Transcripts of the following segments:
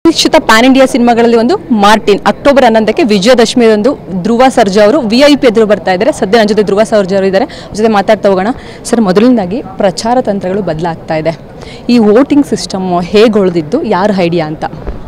ಬಹುನಿರೀಕ್ಷಿತ PAN India ಸಿನಿಮಾಗಳಲ್ಲಿ ಒಂದು ಮಾರ್ಟಿನ್ ಅಕ್ಟೋಬರ್ ಹನ್ನೊಂದಕ್ಕೆ ವಿಜಯದಶಮಿಯಂದು ಧ್ರುವ ಸರ್ಜಾ ಅವರು ವಿ ಐ ಪಿ ಎದುರು ಬರ್ತಾ ಇದ್ದಾರೆ ಸದ್ಯ ನನ್ನ ಜೊತೆ ಧ್ರುವ ಸರ್ಜಾ ಅವರು ಇದ್ದಾರೆ ಅವ್ರ ಜೊತೆ ಮಾತಾಡ್ತಾ ಹೋಗೋಣ ಸರ್ ಮೊದಲನೇದಾಗಿ ಪ್ರಚಾರ ತಂತ್ರಗಳು ಬದಲಾಗ್ತಾ ಇದೆ ಈ ವೋಟಿಂಗ್ ಸಿಸ್ಟಮ್ ಹೇಗೆ ಉಳಿದಿದ್ದು ಯಾರ ಐಡಿಯಾ ಅಂತ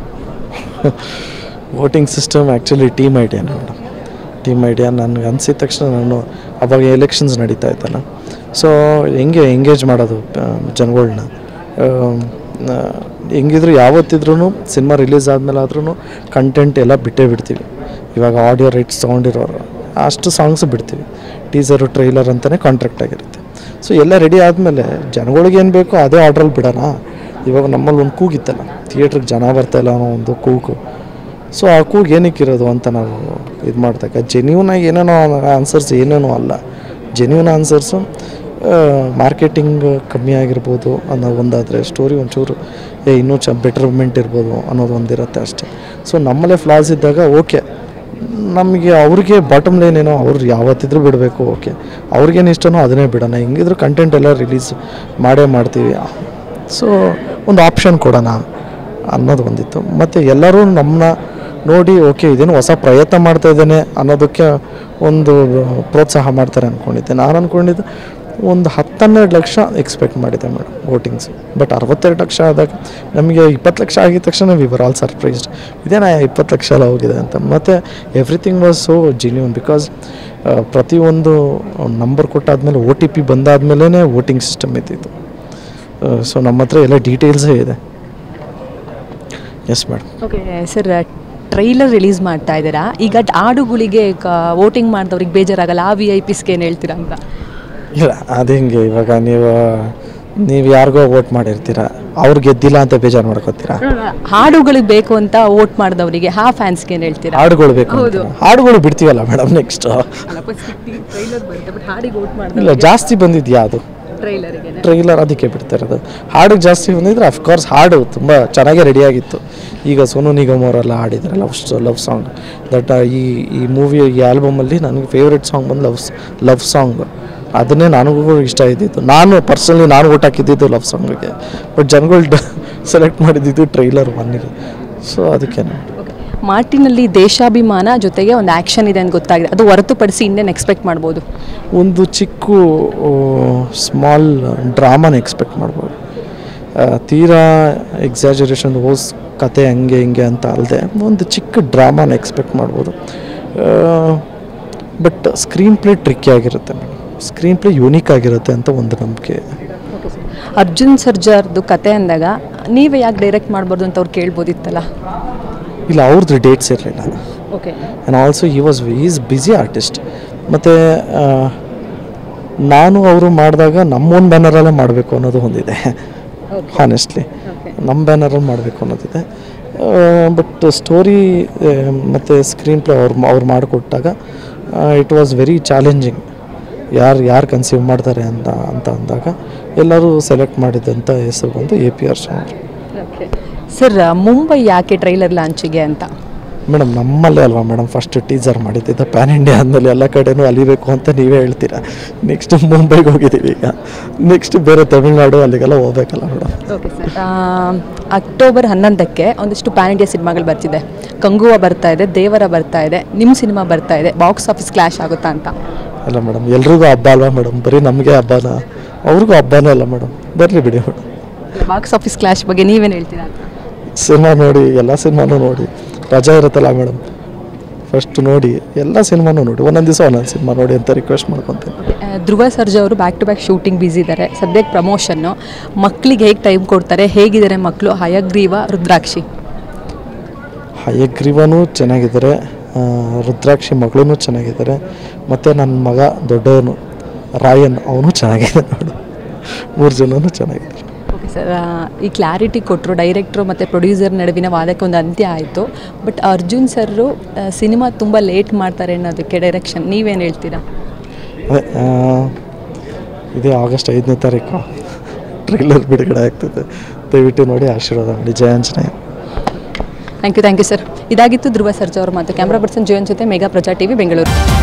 voting system actually team idea madam team idea ನನಗೆ ಅನಿಸಿದ ತಕ್ಷಣ ನಾನು ಅವಾಗ ಎಲೆಕ್ಷನ್ಸ್ ನಡೀತಾ ಇತ್ತಲ್ಲ ಸೊ ಹೆಂಗೆ ಎಂಗೇಜ್ ಮಾಡೋದು ಜನಗಳನ್ನ ಹೆಂಗಿದ್ರು ಯಾವತ್ತಿದ್ರೂ ಸಿನಿಮಾ ರಿಲೀಸ್ ಆದಮೇಲೆ ಆದ್ರೂ ಕಂಟೆಂಟ್ ಎಲ್ಲ ಬಿಟ್ಟೇ ಬಿಡ್ತೀವಿ ಇವಾಗ ಆಡಿಯೋ ರೈಟ್ಸ್ ತೊಗೊಂಡಿರೋರು ಅಷ್ಟು ಸಾಂಗ್ಸ್ ಬಿಡ್ತೀವಿ ಟೀಸರು ಟ್ರೈಲರ್ ಅಂತಲೇ ಕಾಂಟ್ರಾಕ್ಟ್ ಆಗಿರುತ್ತೆ ಸೊ ಎಲ್ಲ ರೆಡಿ ಆದಮೇಲೆ ಜನಗಳಿಗೆ ಏನು ಬೇಕೋ ಅದೇ ಆರ್ಡ್ರಲ್ಲಿ ಬಿಡೋಣ ಇವಾಗ ನಮ್ಮಲ್ಲಿ ಒಂದು ಕೂಗಿತ್ತಲ್ಲ ಥಿಯೇಟ್ರಿಗೆ ಜನ ಬರ್ತಾಯಿಲ್ಲ ಅನ್ನೋ ಒಂದು ಕೂಗು ಸೊ ಆ ಕೂಗು ಏನಕ್ಕಿರೋದು ಅಂತ ನಾವು ಇದು ಮಾಡಿದಾಗ ಜೆನ್ಯೂನಾಗಿ ಏನೇನೋ ಆನ್ಸರ್ಸ್ ಏನೇನೋ ಅಲ್ಲ ಜೆನ್ಯೂನ್ ಆನ್ಸರ್ಸು ಮಾರ್ಕೆಟಿಂಗ್ ಕಮ್ಮಿ ಆಗಿರ್ಬೋದು ಅನ್ನೋ ಒಂದಾದರೆ ಸ್ಟೋರಿ ಒಂಚೂರು ಏ ಇನ್ನೂ ಚ ಬೆಟರ್ಮೆಂಟ್ ಇರ್ಬೋದು ಅನ್ನೋದು ಒಂದಿರುತ್ತೆ ಅಷ್ಟೇ ಸೊ ನಮ್ಮಲ್ಲೇ ಫ್ಲಾಸ್ ಇದ್ದಾಗ ಓಕೆ ನಮಗೆ ಅವ್ರಿಗೆ ಬಾಟಮ್ ಲೈನ್ ಏನೋ ಅವ್ರು ಯಾವತ್ತಿದ್ರೂ ಬಿಡಬೇಕು ಓಕೆ ಅವ್ರಿಗೇನು ಇಷ್ಟನೋ ಅದನ್ನೇ ಬಿಡೋಣ ಹೆಂಗಿದ್ರು ಕಂಟೆಂಟ್ ಎಲ್ಲ ರಿಲೀಸ್ ಮಾಡೇ ಮಾಡ್ತೀವಿ ಸೊ ಒಂದು ಆಪ್ಷನ್ ಕೊಡೋಣ ಅನ್ನೋದು ಒಂದಿತ್ತು ಮತ್ತು ಎಲ್ಲರೂ ನಮ್ಮನ್ನ ನೋಡಿ ಓಕೆ ಇದೇನು ಹೊಸ ಪ್ರಯತ್ನ ಮಾಡ್ತಾ ಇದ್ದೇನೆ ಅನ್ನೋದಕ್ಕೆ ಒಂದು ಪ್ರೋತ್ಸಾಹ ಮಾಡ್ತಾರೆ ಅಂದ್ಕೊಂಡಿದ್ದೆ ನಾನು ಅಂದ್ಕೊಂಡಿದ್ದು ಒಂದು ಹತ್ತನ್ನೆರಡು ಲಕ್ಷ ಎಕ್ಸ್ಪೆಕ್ಟ್ ಮಾಡಿದ್ದೆ ಮೇಡಮ್ ವೋಟಿಂಗ್ಸ್ ಬಟ್ ಅರವತ್ತೆರಡು ಲಕ್ಷ ಆದಾಗ ನಮಗೆ ಇಪ್ಪತ್ತು ಲಕ್ಷ ಆಗಿದ ತಕ್ಷಣ ವಿ ವರ್ ಆಲ್ ಸರ್ಪ್ರೈಸ್ಡ್ ಇದೇನಾ ಇಪ್ಪತ್ತು ಲಕ್ಷ ಎಲ್ಲ ಹೋಗಿದೆ ಅಂತ ಮತ್ತು everything was so genuine because ಪ್ರತಿಯೊಂದು ನಂಬರ್ ಕೊಟ್ಟಾದ್ಮೇಲೆ ಒ ಟಿ ಪಿ ಬಂದಾದ್ಮೇಲೆ ವೋಟಿಂಗ್ ಸಿಸ್ಟಮ್ ಇದ್ದಿತ್ತು ಸೊ ನಮ್ಮ ಹತ್ರ ಎಲ್ಲ ಡೀಟೇಲ್ಸೇ ಇದೆ yes madam okay sir trailer release ಮಾಡ್ತಾ ಇದ್ದೀರಾ ಈಗ ಹಾಡುಗಳಿಗೆ ವೋಟಿಂಗ್ ಮಾಡಿದವ್ರಿಗೆ ಬೇಜಾರಾಗಲ್ಲ ಆ ವಿ ಐ ಪಿಸ್ಗೆ ಏನು ಹೇಳ್ತೀರಾ ಅಂತ ಇಲ್ಲ ಅದು ಹೆಂಗೆ ಇವಾಗ ನೀವು ನೀವು ಯಾರಿಗೋ ವೋಟ್ ಮಾಡಿರ್ತೀರ ಅವ್ರು ಗೆದ್ದಿಲ್ಲ ಅಂತ ಬೇಜಾರು ಮಾಡ್ಕೋತೀರಾ ಹಾಡುಗಳಿಗೆ ಬೇಕು ಅಂತ ವೋಟ್ ಮಾಡಿದವರಿಗೆ ಆ ಫ್ಯಾನ್ಸ್ಗೆ ಏನು ಹೇಳ್ತೀರಾ ಹಾಡುಗಳು ಬೇಕು ಹೌದು. ಅಂತೀರಾ? ಹಾಡುಗಳು ಬಿಡ್ತೀವಲ್ಲ ಮೇಡಮ್ ನೆಕ್ಸ್ಟ್ ಟ್ರೈಲರ್ ಬರುತ್ತೆ ಬಟ್ ಹಾಡಿಗೆ ವೋಟ್ ಇಲ್ಲ ಜಾಸ್ತಿ ಬಂದಿದ್ಯಾ ಅದು ಟ್ರೈಲರಿಗೆ ಟ್ರೈಲರ್ ಅದಕ್ಕೆ ಬಿಡ್ತಾ ಇರೋದು ಹಾಡಿಗೆ ಜಾಸ್ತಿ ಬಂದಿದ್ರೆ ಅಫ್ಕೋರ್ಸ್ ಹಾಡು ತುಂಬ ಚೆನ್ನಾಗೇ ರೆಡಿಯಾಗಿತ್ತು ಈಗ ಸೋನು ನಿಗಮ್ ಅವರೆಲ್ಲ ಹಾಡಿದ್ದಾರೆ ಲವ್ ಲವ್ ಸಾಂಗ್ ದಟ್ ಈ ಈ ಮೂವಿ ಈ ಆಲ್ಬಮಲ್ಲಿ ನನಗೆ ಫೇವ್ರೆಟ್ ಸಾಂಗ್ ಬಂದು ಲವ್ ಲವ್ ಸಾಂಗ್ ಅದನ್ನೇ ನನಗೂ ಇಷ್ಟ ಇದ್ದಿತ್ತು ನಾನು ಪರ್ಸನಲಿ ನಾನು ಓಟ್ ಹಾಕಿದ್ದಿದ್ದು ಲವ್ ಸಾಂಗಿಗೆ ಬಟ್ ಜನಗಳು ಸೆಲೆಕ್ಟ್ ಮಾಡಿದ್ದಿದ್ದು ಟ್ರೈಲರ್ ಒನ್ನಿಗೆ ಸೊ ಅದಕ್ಕೆ ಮಾರ್ಟಿನಲ್ಲಿ ದೇಶಾಭಿಮಾನ ಜೊತೆಗೆ ಒಂದು ಆ್ಯಕ್ಷನ್ ಇದೆ ಅಂತ ಗೊತ್ತಾಗಿದೆ ಅದು ಹೊರತುಪಡಿಸಿ ಇನ್ನೇನು ಎಕ್ಸ್ಪೆಕ್ಟ್ ಮಾಡ್ಬೋದು ಒಂದು ಚಿಕ್ಕ ಸ್ಮಾಲ್ ಡ್ರಾಮಾನ ಎಕ್ಸ್ಪೆಕ್ಟ್ ಮಾಡ್ಬೋದು ಆ, ತೀರಾ ಎಕ್ಸಾಜರೇಷನ್ ಹೋಸ್ ಕತೆ ಹಂಗೆ ಹಿಂಗೆ ಅಂತ ಅಲ್ಲದೆ ಒಂದು ಚಿಕ್ಕ ಡ್ರಾಮಾನ ಎಕ್ಸ್ಪೆಕ್ಟ್ ಮಾಡ್ಬೋದು ಬಟ್ ಸ್ಕ್ರೀನ್ ಪ್ಲೇ ಟ್ರಿಕ್ಕಿ ಆಗಿರುತ್ತೆ ಮೇಡಮ್ ಸ್ಕ್ರೀನ್ ಪ್ಲೇ ಯೂನಿಕ್ ಆಗಿರುತ್ತೆ ಅಂತ ಒಂದು ನಂಬಿಕೆ ಇದೆ ಅರ್ಜುನ್ ಸರ್ಜಾರ್ದು ಕತೆ ಅಂದಾಗ ನೀವೇ ಯಾಕೆ ಡೈರೆಕ್ಟ್ ಮಾಡ್ಬಾರ್ದು ಅಂತ ಅವ್ರು ಕೇಳ್ಬೋದಿತ್ತಲ್ಲ ಇಲ್ಲ ಅವ್ರದ್ದು ಡೇಟ್ಸ್ ಇರಲಿಲ್ಲ ಓಕೆ ಆ್ಯಂಡ್ ಆಲ್ಸೋ ಈ ವಾಸ್ ಈಸ್ ಬ್ಯುಸಿ ಆರ್ಟಿಸ್ಟ್ ಮತ್ತು ನಾನು ಅವರು ಮಾಡಿದಾಗ ನಮ್ಮೊಂದು ಬ್ಯಾನರಲ್ಲೇ ಮಾಡಬೇಕು ಅನ್ನೋದು ಒಂದಿದೆ ಹಾನೆಸ್ಟ್ಲಿ ನಮ್ಮ ಬ್ಯಾನರಲ್ಲಿ ಮಾಡಬೇಕು ಅನ್ನೋದಿದೆ ಬಟ್ ಸ್ಟೋರಿ ಮತ್ತು ಸ್ಕ್ರೀನ್ ಪ್ಲೇ ಅವ್ರು ಅವ್ರು ಮಾಡಿಕೊಟ್ಟಾಗ ಇಟ್ ವಾಸ್ ವೆರಿ ಚಾಲೆಂಜಿಂಗ್ ಯಾರು ಯಾರು ಕನ್ಸೀವ್ ಮಾಡ್ತಾರೆ ಅಂತ ಅಂತ ಅಂದಾಗ ಎಲ್ಲರೂ ಸೆಲೆಕ್ಟ್ ಮಾಡಿದಂಥ ಹೆಸರು ಬಂದು A P R Swamy sir Mumbai ಯಾಕೆ ಟ್ರೈಲರ್ ಲಾಂಚಿಗೆ ಅಂತ ಮೇಡಮ್ ನಮ್ಮಲ್ಲೇ ಅಲ್ವಾ ಮೇಡಮ್ ಫಸ್ಟ್ ಟೀಸರ್ ಮಾಡಿದ್ದಿದ್ದು ಪ್ಯಾನ್ ಇಂಡಿಯಾ ಅಂದಮೇಲೆ ಎಲ್ಲ ಕಡೆನೂ ಅಲಿಬೇಕು ಅಂತ ನೀವೇ ಹೇಳ್ತೀರಾ ನೆಕ್ಸ್ಟ್ ಮುಂಬೈಗೆ ಹೋಗಿದ್ದೀವಿ ಈಗ ನೆಕ್ಸ್ಟ್ ಬೇರೆ ತಮಿಳ್ನಾಡು ಅಲ್ಲಿಗೆಲ್ಲ ಹೋಗ್ಬೇಕಲ್ಲ ಮೇಡಮ್ ಓಕೆ ಸರ್ ಅಕ್ಟೋಬರ್ ಹನ್ನೊಂದಕ್ಕೆ ಒಂದಿಷ್ಟು ಪ್ಯಾನ್ ಇಂಡಿಯಾ ಸಿನಿಮಾಗಳು ಬರ್ತಿದೆ ಕಂಗುವ ಬರ್ತಾ ಇದೆ ದೇವರ ಬರ್ತಾ ಇದೆ ನಿಮ್ಮ ಸಿನಿಮಾ ಬರ್ತಾ ಇದೆ ಬಾಕ್ಸ್ ಆಫೀಸ್ ಕ್ಲಾಶ್ ಆಗುತ್ತಾ ಅಂತ ಅಲ್ಲ ಮೇಡಮ್ ಎಲ್ರಿಗೂ ಹಬ್ಬ ಅಲ್ವಾ ಮೇಡಮ್ ಬರೀ ನಮಗೆ ಹಬ್ಬನ ಅವ್ರಿಗೂ ಹಬ್ಬನೇ ಅಲ್ಲ ಮೇಡಮ್ ಬರಲಿ ಬಿಡಿ ಮೇಡಮ್ ಬಾಕ್ಸ್ ಆಫೀಸ್ ಕ್ಲಾಶ್ ಬಗ್ಗೆ ನೀವೇನು ಹೇಳ್ತೀರಾ ಅಂತ ಸಿನಿಮಾ ನೋಡಿ ಎಲ್ಲ ಸಿನಿಮಾನೂ ನೋಡಿ ರಜಾ ಇರುತ್ತಲ್ಲ ಮೇಡಮ್ ಫಸ್ಟ್ ನೋಡಿ ಎಲ್ಲ ಸಿನಿಮಾನೂ ನೋಡಿ ಒಂದೊಂದು ದಿವಸ ಒಂದೊಂದು ಸಿನಿಮಾ ನೋಡಿ ಅಂತ ರಿಕ್ವೆಸ್ಟ್ ಮಾಡ್ಕೊತೀನಿ ಆ, ಧ್ರುವ ಸರ್ಜಾ ಅವರು back to back shooting busy ಇದ್ದಾರೆ ಸದ್ಯಕ್ಕೆ ಪ್ರಮೋಷನ್ನು ಮಕ್ಕಳಿಗೆ ಹೇಗೆ ಟೈಮ್ ಕೊಡ್ತಾರೆ ಹೇಗಿದ್ದಾರೆ ಮಕ್ಕಳು ಹಯಗ್ರೀವ ರುದ್ರಾಕ್ಷಿ ಹಯಗ್ರೀವನೂ ಚೆನ್ನಾಗಿದ್ದಾರೆ ಆ, ರುದ್ರಾಕ್ಷಿ ಮಗಳೂ ಚೆನ್ನಾಗಿದ್ದಾರೆ ಮತ್ತು ನನ್ನ ಮಗ ದೊಡ್ಡವನು ರಾಯನ್ ಅವನು ಚೆನ್ನಾಗಿದೆ ನೋಡು ಮೂರು ಜನನೂ ಚೆನ್ನಾಗಿದ್ದಾರೆ ಓಕೆ ಸರ್ ಈ ಕ್ಲಾರಿಟಿ ಕೊಟ್ಟರು ಡೈರೆಕ್ಟ್ರು ಮತ್ತು ಪ್ರೊಡ್ಯೂಸರ್ ನಡುವಿನ ವಾದಕ್ಕೆ ಒಂದು ಅಂತ್ಯ ಆಯಿತು ಬಟ್ ಅರ್ಜುನ್ ಸರ್ರು ಸಿನಿಮಾ ತುಂಬ ಲೇಟ್ ಮಾಡ್ತಾರೆ ಅನ್ನೋದಕ್ಕೆ ಡೈರೆಕ್ಷನ್ ನೀವೇನು ಹೇಳ್ತೀರಾ ಅದೇ ಆ, ಇದೇ ಆಗಸ್ಟ್ ಐದನೇ ತಾರೀಕು ಟ್ರೈಲರ್ ಬಿಡುಗಡೆ ಆಗ್ತದೆ ದಯವಿಟ್ಟು ನೋಡಿ ಆಶೀರ್ವಾದ ಮಾಡಿ ಜಯ Anjaneya thank you thank you sir ಇದಾಗಿತ್ತು ಧ್ರುವ ಸರ್ಜಾ ಅವ್ರ ಮಾತು ಕ್ಯಾಮ್ರಾ ಪರ್ಸನ್ ಜೀವನ್ ಜೊತೆ ಮೇಘಾ ಪ್ರಜಾ ಟಿವಿ ಬೆಂಗಳೂರು